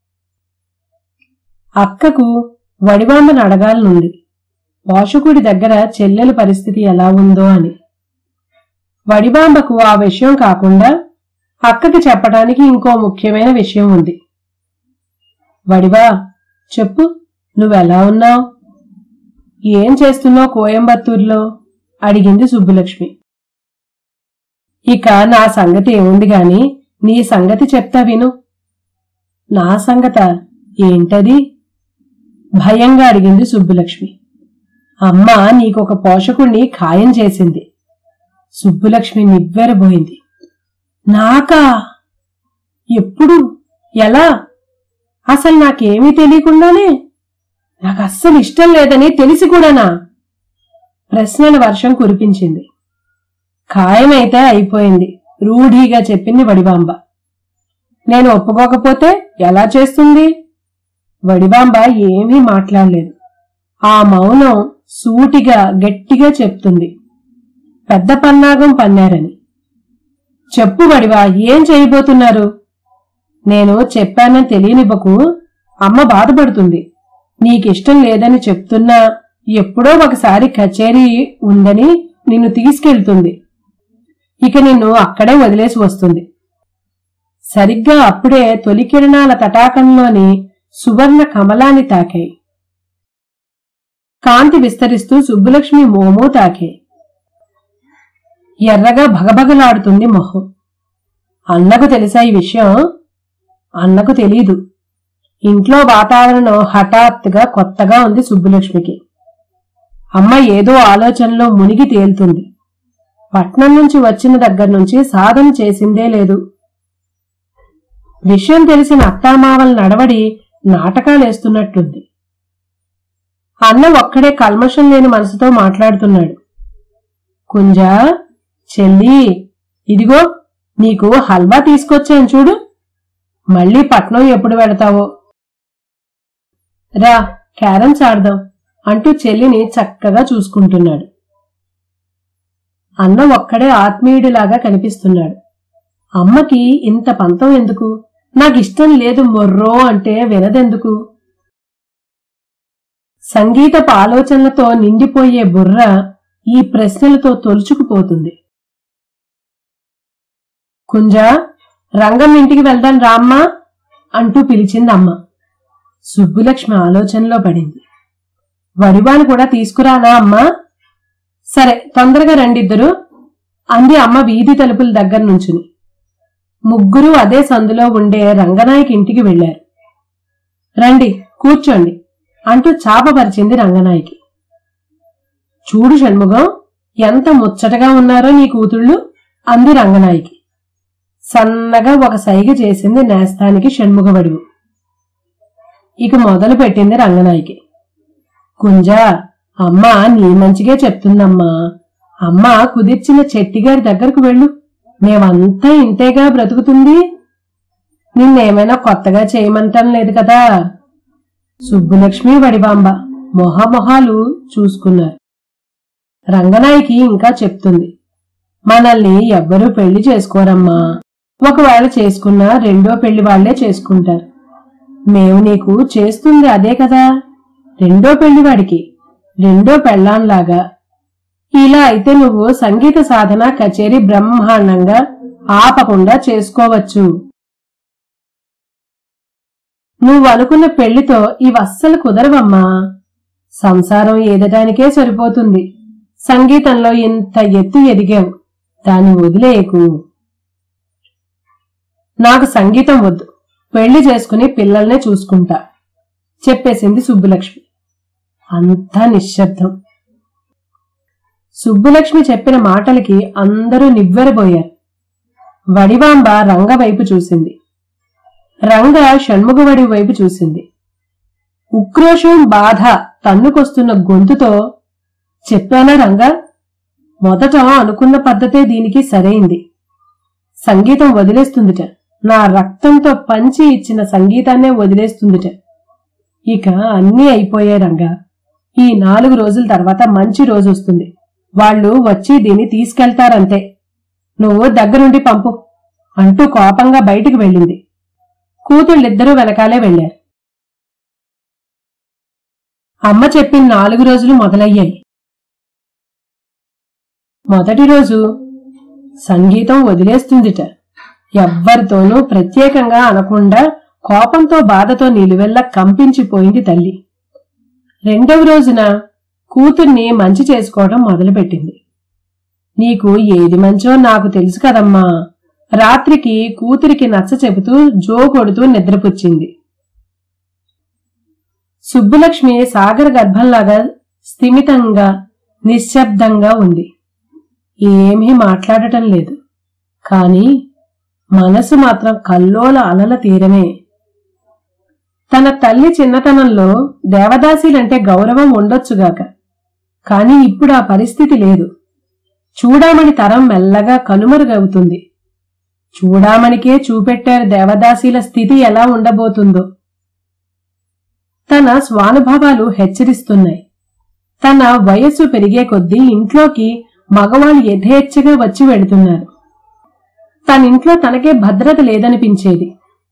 అక్కకు వడిబాంబను అడగాలనుంది పోషకుడి దగ్గర చెల్లెల పరిస్థితి ఎలా ఉందో అని వడిబాంబకు ఆ విషయం కాకుండా అక్కకి చెప్పడానికి ఇంకో ముఖ్యమైన విషయం ఉంది వడివా చెప్పు నువ్వెలా ఉన్నావు ఏం చేస్తున్నావు కోయంబత్తూరులో అడిగింది సుబ్బులక్ష్మి ఇక నా సంగతి ఏముంది గాని నీ సంగతి చెప్తా విను నా సంగత ఏంటది భయంగా అడిగింది సుబ్బులక్ష్మి అమ్మ నీకొక పోషకుణ్ణి ఖాయం చేసింది సుబ్బులక్ష్మి నివ్వెరబోయింది నాకా ఎప్పుడు ఎలా అసలు నాకేమీ తెలియకుండానే నాకు అస్సలు ఇష్టం లేదని తెలిసి కూడానా ప్రశ్నల వర్షం కురిపించింది ఖాయమైతే అయిపోయింది రూఢీగా చెప్పింది వడిబాంబ నేను ఒప్పుకోకపోతే ఎలా చేస్తుంది వడిబాంబ ఏమీ మాట్లాడలేదు ఆ మౌనం సూటిగా గట్టిగా చెప్తుంది పెద్ద పన్నాగం పన్నారని చెప్పు వడివా ఏం చేయబోతున్నారు నేను చెప్పానని తెలియనివ్వకు అమ్మ బాధపడుతుంది నీకిష్టం లేదని చెప్తున్నా ఎప్పుడో ఒకసారి కచేరీ ఉందని నిన్ను తీసుకెళ్తుంది ఇక నిన్ను అక్కడే వదిలేసి వస్తుంది సరిగ్గా అప్పుడే తొలి కిరణాల తటాకంలోని సువర్ణ కమలాన్ని తాకాయి కాంతి విస్తరిస్తూ సుబ్బులక్ష్మి మోమో తాకాయి ఎర్రగా భగభగలాడుతుంది మొహం అన్నకు తెలుసా ఈ విషయం అన్నకు తెలీదు ఇంట్లో వాతావరణం హఠాత్తుగా కొత్తగా ఉంది సుబ్బులక్ష్మికి అమ్మ ఏదో ఆలోచనలో మునిగి తేలుతుంది పట్నం నుంచి వచ్చిన దగ్గర నుంచి సాధన చేసిందే లేదు విషయం తెలిసిన అత్తామావల నడవడి నాటకాలేస్తున్నట్లుంది అన్న ఒక్కడే కల్మషం లేని మనసుతో మాట్లాడుతున్నాడు కుంజా చెల్లి ఇదిగో నీకు హల్వా తీసుకొచ్చాను చూడు మళ్ళీ పట్నం ఎప్పుడు వెళతావో రా క్యారమ్స్ ఆడదాం అంటూ చెల్లిని చక్కగా చూసుకుంటున్నాడు అన్న ఒక్కడే ఆత్మీయుడిలాగా కనిపిస్తున్నాడు అమ్మకి ఇంత పంతం ఎందుకు నాకిష్టం లేదు మొర్రో అంటే వినదెందుకు సంగీతపు ఆలోచనలతో నిండిపోయే బుర్ర ఈ ప్రశ్నలతో తొలుచుకుపోతుంది కుంజా రంగం ఇంటికి వెళ్దాం రామ్మా అంటూ పిలిచింది అమ్మ సుబ్బులక్ష్మి ఆలోచనలో పడింది వడివాను కూడా తీసుకురానా అమ్మా సరే తొందరగా రండిద్దరు అంది అమ్మ వీధి తలుపుల దగ్గర నుంచుని ముగ్గురు అదే సందులో ఉండే రంగనాయకి ఇంటికి వెళ్లారు రండి కూర్చోండి అంటూ చాపపరిచింది రంగనాయకి చూడు షణ్ముగం ఎంత ముచ్చటగా ఉన్నారో నీ కూతుళ్ళు అంది రంగనాయకి సన్నగా ఒక సైగ చేసింది నేస్తానికి షణ్ముఖవడివు ఇక మొదలు పెట్టింది రంగనాయకి కుంజా అమ్మ నీ మంచిగే చెప్తుందమ్మా అమ్మ కుదిర్చిన చెట్టిగారి దగ్గరకు వెళ్ళు మేమంతా ఇంతేగా బ్రతుకుతుంది నిన్నేమైనా కొత్తగా చేయమంటం లేదు కదా సుబ్బులక్ష్మి వడిబాంబ మొహమొహాలు చూసుకున్నారు రంగనాయకి ఇంకా చెప్తుంది మనల్ని ఎవ్వరూ పెళ్లి చేసుకోరమ్మా ఒకవేళ చేసుకున్నా రెండో పెళ్లి వాళ్లే చేసుకుంటారు మేము నీకు చేస్తుంది అదే కదా రెండో పెళ్లి వాడికి రెండో పెళ్ళాంలాగా ఇలా అయితే నువ్వు సంగీత సాధన కచేరీ బ్రహ్మాండంగా ఆపకుండా చేసుకోవచ్చు నువ్వు అనుకున్న పెళ్లితో ఇవస్సలు కుదరవమ్మా సంసారం ఏదటానికే సరిపోతుంది సంగీతంలో ఇంత ఎత్తు ఎదిగావు దాన్ని వదిలేయకు నాకు సంగీతం వద్దు పెళ్లి చేసుకుని పిల్లల్నే చూసుకుంటా చెప్పేసింది సుబ్బులక్ష్మి అంతా నిశ్శబ్దం సుబ్బులక్ష్మి చెప్పిన మాటలకి అందరూ నివ్వెరబోయారు వడివాంబ రంగ వైపు చూసింది రంగ షణ్ముఖవడి వైపు చూసింది ఉక్రోషం బాధ తన్నుకొస్తున్న గొంతుతో చెప్పానా రంగ మొదట అనుకున్న పద్ధతే దీనికి సరైంది సంగీతం వదిలేస్తుందిట నా రక్తంతో పంచి ఇచ్చిన సంగీతాన్నే వదిలేస్తుందిట ఇక అన్నీ అయిపోయాయి రంగా ఈ నాలుగు రోజుల తర్వాత మంచి రోజు వస్తుంది వాళ్ళు వచ్చి దీన్ని తీసుకెళ్తారంతే నువ్వు దగ్గరుండి పంపు అంటూ కోపంగా బయటికి వెళ్ళింది కూతుళ్ళిద్దరూ వెనకాలే వెళ్లారు అమ్మ చెప్పిన నాలుగు రోజులు మొదలయ్యాయి మొదటి రోజు సంగీతం వదిలేస్తుందిట ఎవ్వరితోనూ ప్రత్యేకంగా అనకుండా కోపంతో బాధతో నిలువెల్ల కంపించిపోయింది తల్లి రెండవ రోజున కూతుర్ని మంచి చేసుకోవడం మొదలుపెట్టింది నీకు ఏది మంచో నాకు తెలుసు కదమ్మా రాత్రికి కూతురికి నచ్చ చెబుతూ జో కొడుతూ నిద్రపుచ్చింది సుబ్బులక్ష్మి సాగర గర్భంలాగా స్థిమితంగా నిశ్శబ్దంగా ఉంది ఏమీ మాట్లాడటం లేదు కాని మనసు మాత్రం కల్లోల అలల తీరమే తన తల్లి చిన్నతనంలో దేవదాసీలంటే గౌరవం ఉండొచ్చుగాక కాని ఇప్పుడు ఆ పరిస్థితి లేదు చూడామణి తరం మెల్లగా కనుమరుగవుతుంది చూడామణికే చూపెట్టారు దేవదాసీల స్థితి ఎలా ఉండబోతుందో తన స్వానుభవాలు హెచ్చరిస్తున్నాయి తన వయస్సు పెరిగే కొద్దీ ఇంట్లోకి మగవాళ్ళు యథేచ్ఛగా వచ్చి వెడుతున్నారు తనింట్లో తనకే భద్రత లేదనిపించేది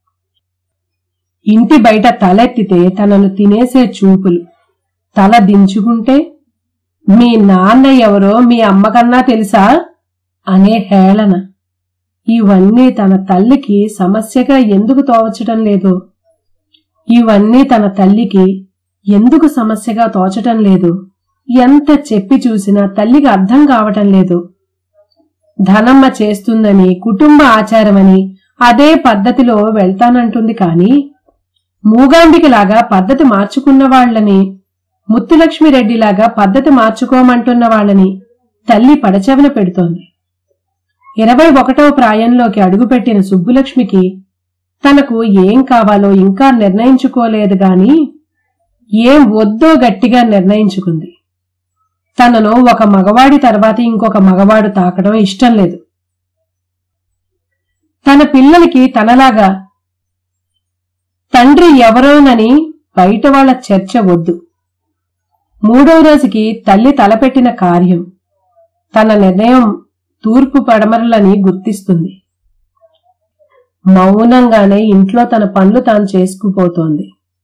ఇంటి బయట తలెత్తితే తనను తినేసే చూపులు తల దించుకుంటే మీ నాన్న ఎవరో మీ అమ్మకన్నా తెలుసా అనే హేళన ఇవన్నీ తన తల్లికి సమస్యగా ఎందుకు తోచటం లేదు ఇవన్నీ తన తల్లికి ఎందుకు సమస్యగా తోచటం లేదు ఎంత చెప్పి చూసినా తల్లికి అర్థం కావటం లేదు ధనమ్మ చేస్తుందని కుటుంబ ఆచారమని అదే పద్ధతిలో వెళ్తానంటుంది కాని మూగాంబికలాగా పద్ధతి మార్చుకున్న వాళ్ళని ముత్తులక్ష్మిరెడ్డిలాగా పద్ధతి మార్చుకోమంటున్న వాళ్ళని తల్లి పడచెవన పెడుతోంది ఇరవై ఒకటవ ప్రాయంలోకి అడుగుపెట్టిన సుబ్బులక్ష్మికి తనకు ఏం కావాలో ఇంకా నిర్ణయించుకోలేదు గాని ఏం వద్దో గట్టిగా నిర్ణయించుకుంది తనను ఒక మగవాడి తర్వాత ఇంకొక మగవాడు తాకడం ఇష్టం లేదు తన పిల్లలకి తనలాగా తండ్రి ఎవరోనని బయట వాళ్ల చర్చ వద్దు మూడవ రోజుకి తల్లి తలపెట్టిన కార్యం తన నిర్ణయం తూర్పు పడమరలని గుర్తిస్తుంది మౌనంగానే ఇంట్లో తన పనులు తాను చేసుకుపోతోంది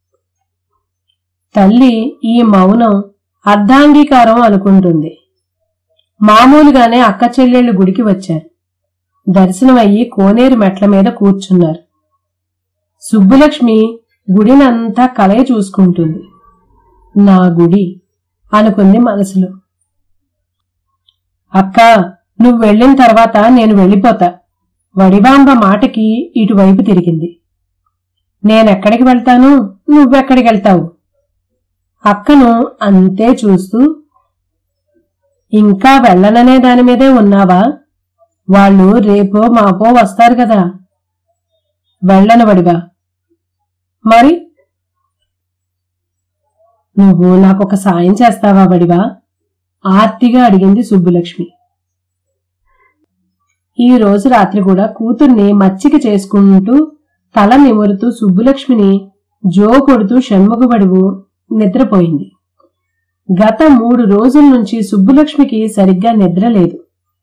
తల్లి ఈ మౌనం అర్ధాంగీకారం అనుకుంటుంది మామూలుగానే అక్క చెల్లెళ్ళు గుడికి వచ్చారు దర్శనమయ్యి కోనేరు మెట్ల మీద కూర్చున్నారు సుబ్బులక్ష్మి గుడినంతా కలయ చూసుకుంటుంది నా గుడి అనుకుంది మనసులో అక్క నువ్వు వెళ్ళిన తర్వాత నేను వెళ్ళిపోతా వడివాంబ మాటకి ఇటువైపు తిరిగింది నేనెక్కడికి వెళ్తాను నువ్వెక్కడికి వెళ్తావు అక్కను అంతే చూస్తూ ఇంకా వెళ్ళననే దాని మీదే ఉన్నావా వాళ్ళు రేపో మాపో వస్తారు కదా వెళ్ళను వడివా మరి నువ్వు నాకొక సాయం చేస్తావా వడివా ఆర్తిగా అడిగింది సుబ్బులక్ష్మి ఈ రోజు రాత్రి కూడా కూతుర్ని మచ్చిక చేసుకుంటూ తల నిమురుతూ సుబ్బులక్ష్మిని జో కొడుతూ షణ్ముఖబడువు నిద్రపోయింది గత మూడు రోజుల నుంచి సుబ్బులక్ష్మికి సరిగ్గా నిద్ర లేదు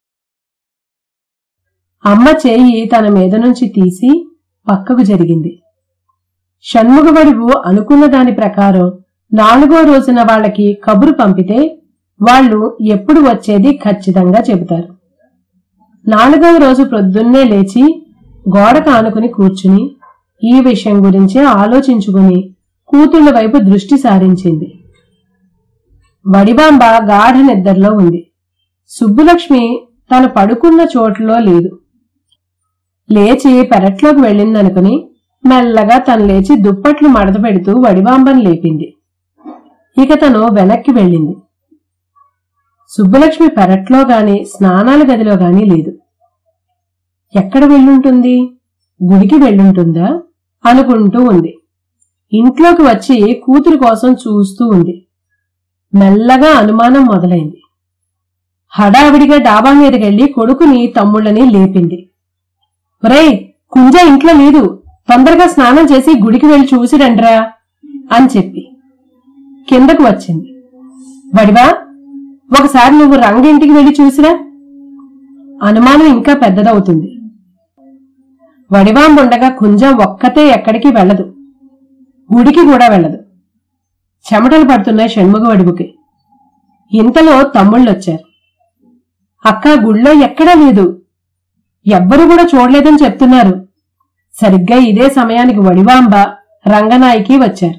అమ్మ చేయి తన మీద నుంచి తీసి పక్కకు జరిగింది షణ్ముఖబడువు అనుకున్న దాని ప్రకారం నాలుగో రోజున వాళ్ళకి కబురు పంపితే వాళ్ళు ఎప్పుడు వచ్చేది ఖచ్చితంగా చెబుతారు నాలుగవ రోజు ప్రొద్దున్నే లేచి గోడకు ఆనుకుని కూర్చుని ఈ విషయం గురించే ఆలోచించుకుని కూతుళ్ళ వైపు దృష్టి సారించింది వడిబాంబ గాఢ నిద్రలో ఉంది సుబ్బులక్ష్మి తను పడుకున్న చోటులో లేదు లేచి పెరట్లోకి వెళ్ళిందనుకుని మెల్లగా తను లేచి దుప్పట్లు మడత పెడుతూ వడిబాంబను లేపింది ఇక తను వెనక్కి వెళ్ళింది సుబ్బలక్ష్మి పెరట్లో గాని స్నానాల గదిలో గాని లేదు ఎక్కడ వెళ్ళుంటుంది గుడికి వెళ్ళుంటుందా అనుకుంటూ ఉంది ఇంట్లోకి వచ్చి కూతురు కోసం చూస్తూ ఉంది మెల్లగా అనుమానం మొదలైంది హడావిడిగా డాబా మీదకెళ్లి కొడుకుని తమ్ముళ్ళని లేపింది ఒరేయ్ కుంజ ఇంట్లో లేదు తొందరగా స్నానం చేసి గుడికి వెళ్లి చూసిరండ్రా అని చెప్పి కిందకు వచ్చింది వడివా ఒకసారి నువ్వు రంగింటికి వెళ్లి చూసిరా అనుమానం ఇంకా పెద్దదవుతుంది వడివాంబుండగా కుంజం ఒక్కతే ఎక్కడికి వెళ్ళదు గుడికి కూడా వెళ్ళదు చెమటలు పడుతున్నాయి షణ్ముగ వడివుకి ఇంతలో తమ్ముళ్ళొచ్చారు అక్క గుళ్ళో ఎక్కడా లేదు ఎవ్వరూ కూడా చూడలేదని చెప్తున్నారు సరిగ్గా ఇదే సమయానికి వడివాంబ రంగనాయికి వచ్చారు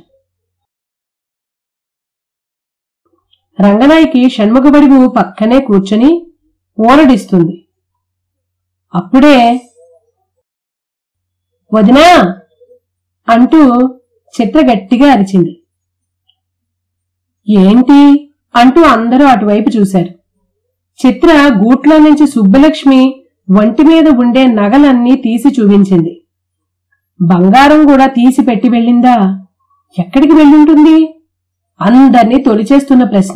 రంగనాయికి షణ్ముఖబడివు పక్కనే కూర్చొని ఓరడిస్తుంది అప్పుడే వదినా అంటూ చిత్ర గట్టిగా అరిచింది ఏంటి అంటూ అందరూ అటువైపు చూశారు చిత్ర గూట్లో నుంచి సుబ్బలక్ష్మి వంటి మీద ఉండే నగలన్నీ తీసి చూపించింది బంగారం కూడా తీసి పెట్టి వెళ్ళిందా ఎక్కడికి వెళ్ళుంటుంది అందర్నీ తొలిచేస్తున్న ప్రశ్న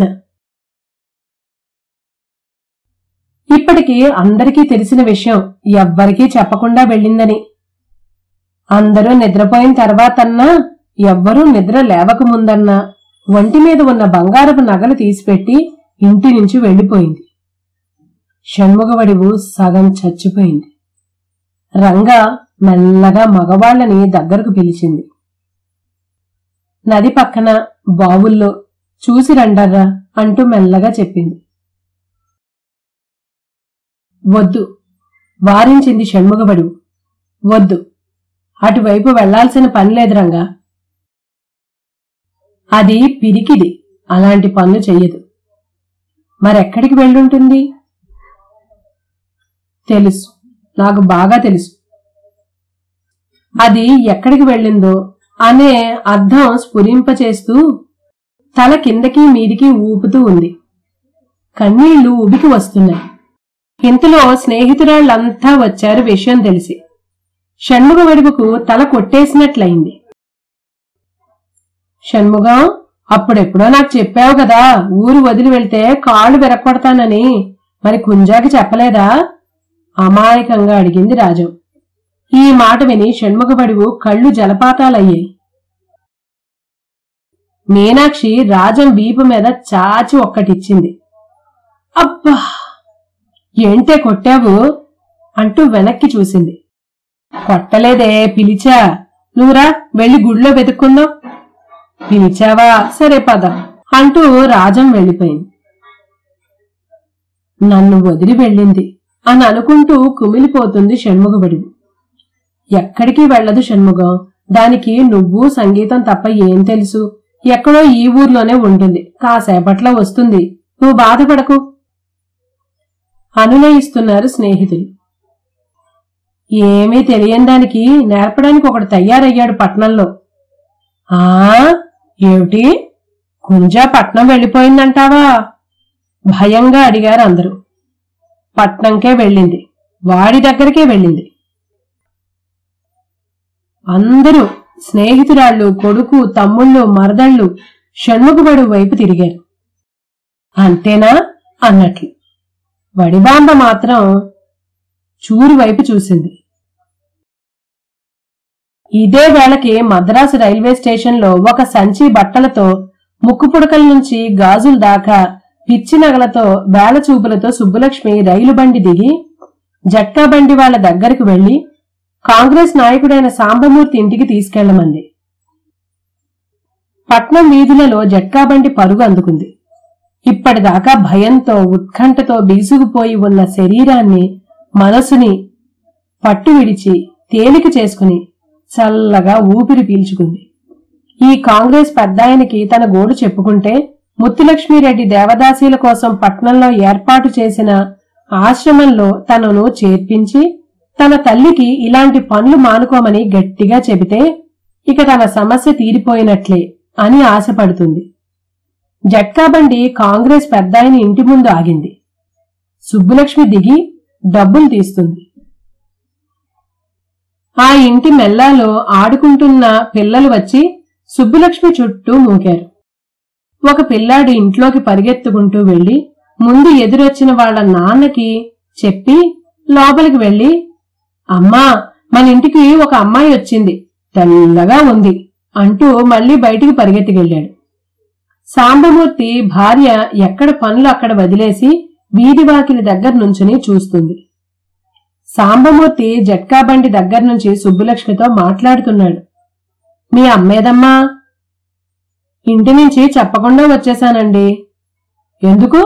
ఇప్పటికి అందరికీ తెలిసిన విషయం ఎవ్వరికీ చెప్పకుండా వెళ్ళిందని అందరూ నిద్రపోయిన తర్వాతన్నా ఎవ్వరూ నిద్ర లేవకముందన్నా వంటి మీద ఉన్న బంగారపు నగలు తీసిపెట్టి ఇంటి నుంచి వెళ్లిపోయింది షణ్ముఖవడివు సగం చచ్చిపోయింది రంగ మెల్లగా మగవాళ్లని దగ్గరకు పిలిచింది నది పక్కన బావుల్లో చూసి రండర్రా అంటూ మెల్లగా చెప్పింది వద్దు వారించింది షణ్ముఖబడివు వద్దు అటువైపు వెళ్లాల్సిన పని లేదు రంగా అది పిరికిది అలాంటి పనులు చెయ్యదు మరెక్కడికి వెళ్ళుంటుంది తెలుసు నాకు బాగా తెలుసు అది ఎక్కడికి వెళ్ళిందో అనే అర్థం స్ఫురింపచేస్తూ తల కిందకి మీదికి ఊపుతూ ఉంది కన్నీళ్లు ఉబికి వస్తున్నాయి ఇంతలో స్నేహితురాళ్లంతా వచ్చారు విషయం తెలిసి షణ్ముగ వెడుగుకు తల కొట్టేసినట్లయింది షణ్ముగం అప్పుడెప్పుడో నాకు చెప్పావు కదా ఊరు వదిలి వెళ్తే కాళ్ళు విరక్కొడతానని మరి కుంజాకి చెప్పలేదా అమాయకంగా అడిగింది రాజం ఈ మాట విని షణ్ముఖబడివు కళ్ళు జలపాతాలయ్యాయి మీనాక్షి రాజం వీపు మీద చాచి ఒక్కటిచ్చింది అబ్బా ఏంటే కొట్టావు అంటూ వెనక్కి చూసింది కొట్టలేదే పిలిచా నువ్వురా వెళ్ళి గుడిలో వెతుక్కుందాం పిలిచావా సరే పద అంటూ రాజం వెళ్ళిపోయింది నన్ను వదిలి వెళ్ళింది అని అనుకుంటూ కుమిలిపోతుంది షణ్ముఖబడి ఎక్కడికి వెళ్ళదు షణ్ముఖం దానికి నువ్వు సంగీతం తప్ప ఏం తెలుసు ఎక్కడో ఈ ఊర్లోనే ఉంటుంది కాసేపట్లో వస్తుంది నువ్వు బాధపడకు అనునయిస్తున్నారు స్నేహితులు ఏమీ తెలియని దానికి నేర్పడానికి ఒకడు తయారయ్యాడు పట్నంలో ఆ ఏమిటి కుంజా పట్నం వెళ్ళిపోయిందంటావా భయంగా అడిగారు అందరూ పట్నంకే వెళ్ళింది వాడి దగ్గరికే వెళ్ళింది అందరూ స్నేహితురాళ్ళు కొడుకు తమ్ముళ్ళు మరదళ్ళు షణ్ముఖబడు వైపు తిరిగారు అంతేనా అన్నట్లు వడిబాంబ మాత్రం చూరు వైపు చూసింది ఇదే వేళకి మద్రాసు రైల్వే స్టేషన్లో ఒక సంచి బట్టలతో ముక్కు పుడకల నుంచి గాజుల దాకా పిచ్చి నగలతో వేళ చూపులతో సుబ్బులక్ష్మి రైలు బండి దిగి జట్కా బండి వాళ్ళ దగ్గరకు వెళ్లి కాంగ్రెస్ నాయకుడైన సాంబమూర్తి ఇంటికి తీసుకెళ్లమంది పట్నం వీధులలో జట్కా బండి పరుగు అందుకుంది ఇప్పటిదాకా భయంతో ఉత్కంఠతో బిగుసుకుపోయి ఉన్న శరీరాన్ని మనసుని పట్టు విడిచి తేలిక చేసుకుని చల్లగా ఊపిరి పీల్చుకుంది ఈ కాంగ్రెస్ పెద్దాయనికి తన గోడు చెప్పుకుంటే ముత్తులక్ష్మిరెడ్డి దేవదాసీల కోసం పట్నంలో ఏర్పాటు చేసిన ఆశ్రమంలో తనను చేర్పించి తన తల్లికి ఇలాంటి పనులు మానుకోమని గట్టిగా చెబితే ఇక తన సమస్య తీరిపోయినట్లే అని ఆశపడుతుంది జట్కాబండి కాంగ్రెస్ పెద్దాయన ఇంటి ముందు ఆగింది సుబ్బులక్ష్మి దిగి డబ్బులు తీస్తుంది ఆ ఇంటి మెల్లాలో ఆడుకుంటున్న పిల్లలు వచ్చి సుబ్బులక్ష్మి చుట్టూ మూకారు ఒక పిల్లాడు ఇంట్లోకి పరిగెత్తుకుంటూ వెళ్లి ముందు ఎదురొచ్చిన వాళ్ళ నాన్నకి చెప్పి లోపలికి వెళ్లి అమ్మా మన ఇంటికి ఒక అమ్మాయి వచ్చింది తెల్లగా ఉంది అంటూ మళ్లీ బయటికి పరిగెత్తికెళ్ళాడు సాంబమూర్తి భార్య ఎక్కడ పనులు అక్కడ వదిలేసి వీధి వాకిలి దగ్గర నుంచుని చూస్తుంది సాంబమూర్తి జట్కా బండి దగ్గర నుంచి సుబ్బులక్ష్మితో మాట్లాడుతున్నాడు మీ అమ్మేదమ్మా ఇంటి నుంచి చెప్పకుండా వచ్చేశానండి ఎందుకు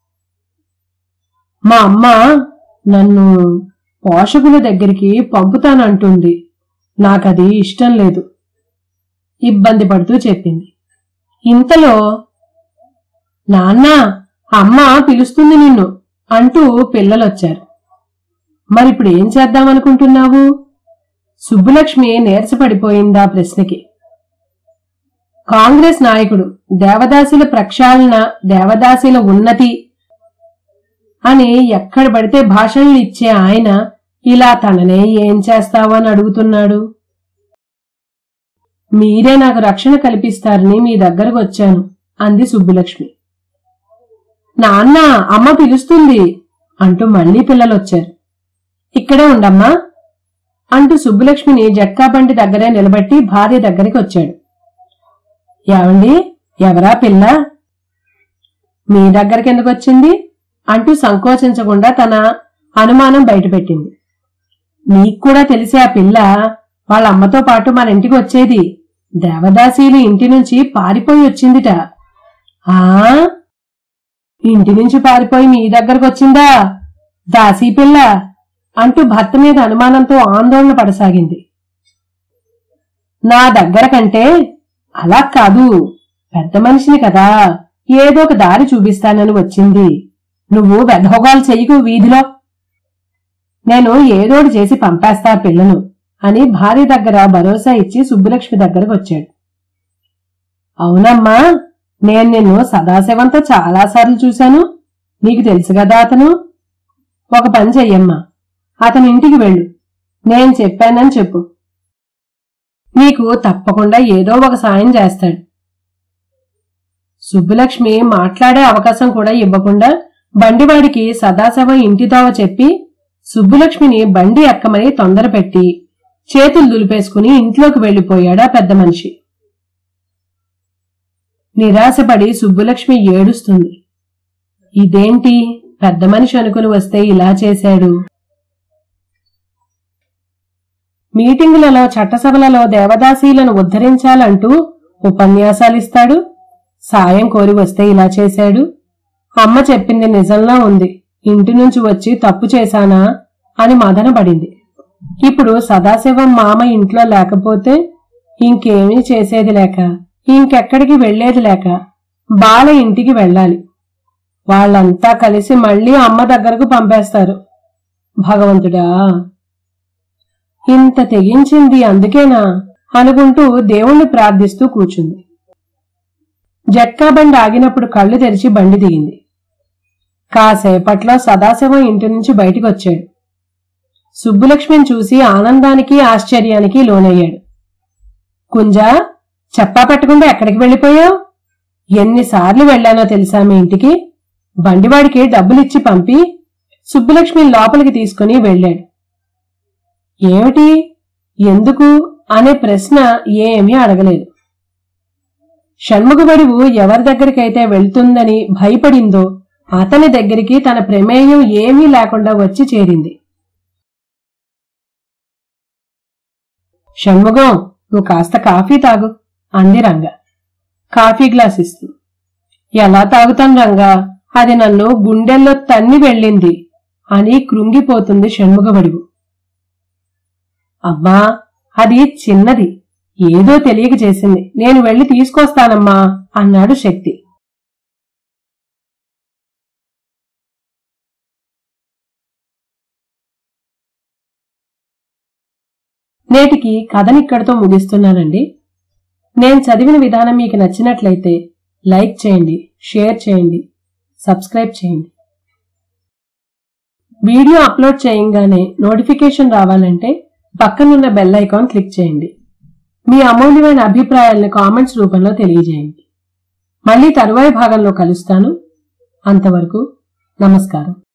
మా అమ్మ నన్ను పోషకుల దగ్గరికి పంపుతానంటుంది నాకది ఇష్టం లేదు ఇబ్బంది పడుతూ చెప్పింది ఇంతలో నాన్న అమ్మ పిలుస్తుంది నిన్ను అంటూ పిల్లలొచ్చారు మరిప్పుడు ఏం చేద్దామనుకుంటున్నావు సుబ్బులక్ష్మి నీరసపడిపోయిందా ప్రశ్నకి కాంగ్రెస్ నాయకుడు దేవదాసుల ప్రక్షాళన దేవదాసుల ఉన్నతి అని ఎక్కడ పడితే భాషణలు ఇచ్చే ఆయన ఇలా తననే ఏం చేస్తావని అడుగుతున్నాడు మీరే నాకు రక్షణ కల్పిస్తారని మీ దగ్గరకు వచ్చాను అంది సుబ్బులక్ష్మి నాన్న అమ్మ పిలుస్తుంది అంటూ మళ్లీ పిల్లలొచ్చారు ఇక్కడే ఉండమ్మా అంటూ సుబ్బులక్ష్మిని జట్కా బండి దగ్గరే నిలబెట్టి భార్య దగ్గరికి వచ్చాడు ఏమండి ఎవరా పిల్ల మీ దగ్గరికి ఎందుకు వచ్చింది అంటూ సంకోచించకుండా తన అనుమానం బయటపెట్టింది నీకు కూడా తెలిసే ఆ పిల్ల వాళ్ళ అమ్మతో పాటు మన ఇంటికి వచ్చేది దేవదాసీలు ఇంటి నుంచి పారిపోయి వచ్చిందిట ఆ ఇంటి నుంచి పారిపోయి మీ దగ్గరకు వచ్చిందా దాసీ పిల్ల అంటూ భర్త మీద అనుమానంతో ఆందోళన పడసాగింది నా దగ్గర కంటే అలా కాదు పెద్ద మనిషిని కదా ఏదో ఒక దారి చూపిస్తానని వచ్చింది నువ్వు వెధోగాలు చెయ్యకు వీధిలో నేను ఏదోటి చేసి పంపేస్తా ఆ పిల్లను అని భార్య దగ్గర భరోసా ఇచ్చి సుబ్బులక్ష్మి దగ్గరకు వచ్చాడు అవునమ్మా నేను నిన్ను సదాశివంతో చాలాసార్లు చూశాను నీకు తెలుసు కదా అతను ఒక పని చెయ్యమ్మా అతని ఇంటికి వెళ్ళు నేను చెప్పానని చెప్పు నీకు తప్పకుండా ఏదో ఒక సాయం చేస్తాడు సుబ్బులక్ష్మి మాట్లాడే అవకాశం కూడా ఇవ్వకుండా బండివాడికి సదాశివం ఇంటిదోవ చెప్పి సుబ్బులక్ష్మిని బండి ఎక్కమని తొందరపెట్టి చేతులు దులిపేసుకుని ఇంట్లోకి వెళ్లిపోయాడా పెద్ద మనిషి నిరాశపడి సుబ్బులక్ష్మి ఏడుస్తుంది ఇదేంటి పెద్ద మనిషి అనుకుని వస్తే ఇలా చేశాడు మీటింగులలో చట్టసభలలో దేవదాసీలను ఉద్ధరించాలంటూ ఉపన్యాసాలిస్తాడు సాయం కోరి వస్తే ఇలా చేశాడు అమ్మ చెప్పింది నిజంలా ఉంది ఇంటి నుంచి వచ్చి తప్పు చేశానా అని మదనపడింది ఇప్పుడు సదాశివం మామ ఇంట్లో లేకపోతే ఇంకేమీ చేసేది లేక ఇంకెక్కడికి వెళ్లేది లేక బాల ఇంటికి వెళ్ళాలి వాళ్ళంతా కలిసి మళ్ళీ అమ్మ దగ్గరకు పంపేస్తారు భగవంతుడా ఇంత తెగించింది అందుకేనా అనుకుంటూ దేవుణ్ణి ప్రార్థిస్తూ కూర్చుంది జట్కా బండి ఆగినప్పుడు కళ్ళు తెరిచి బండి దిగింది కాసేపట్లో సదాశివం ఇంటి నుంచి బయటికి వచ్చాడు సుబ్బులక్ష్మిని చూసి ఆనందానికి ఆశ్చర్యానికి లోనయ్యాడు కుంజా చెప్పా పెట్టకుండా ఎక్కడికి వెళ్ళిపోయావు ఎన్నిసార్లు వెళ్ళానో తెలుసా మీ ఇంటికి బండివాడికి డబ్బులిచ్చి పంపి సుబ్బులక్ష్మి లోపలికి తీసుకుని వెళ్ళాడు ఏమిటి ఎందుకు అనే ప్రశ్న ఏమీ అడగలేదు షణ్ముఖబడివు ఎవరి దగ్గరికైతే వెళ్తుందని భయపడిందో అతని దగ్గరికి తన ప్రమేయం ఏమీ లేకుండా వచ్చి చేరింది షణ్ముఖం నువ్వు కాస్త కాఫీ తాగు అంది రంగ కాఫీ గ్లాస్ ఇస్తూ ఎలా తాగుతాను రంగా అది నన్ను గుండెల్లో తన్ని వెళ్ళింది అని కృంగిపోతుంది షణ్ముఖబడివు అమ్మా అది చిన్నది ఏదో తెలియక చేసింది నేను వెళ్లి తీసుకొస్తానమ్మా అన్నాడు శక్తి నేటికి కథనిక్కడితో ముగిస్తున్నానండి నేను చదివిన విధానం మీకు నచ్చినట్లయితే లైక్ చేయండి షేర్ చేయండి సబ్స్క్రైబ్ చేయండి వీడియో అప్లోడ్ చేయంగానే నోటిఫికేషన్ రావాలంటే పక్కనున్న బెల్ ఐకాన్ క్లిక్ చేయండి మీ అమూల్యమైన అభిప్రాయాలను కామెంట్స్ రూపంలో తెలియజేయండి మళ్ళీ తరువాయి భాగంలో కలుస్తాను అంతవరకు నమస్కారం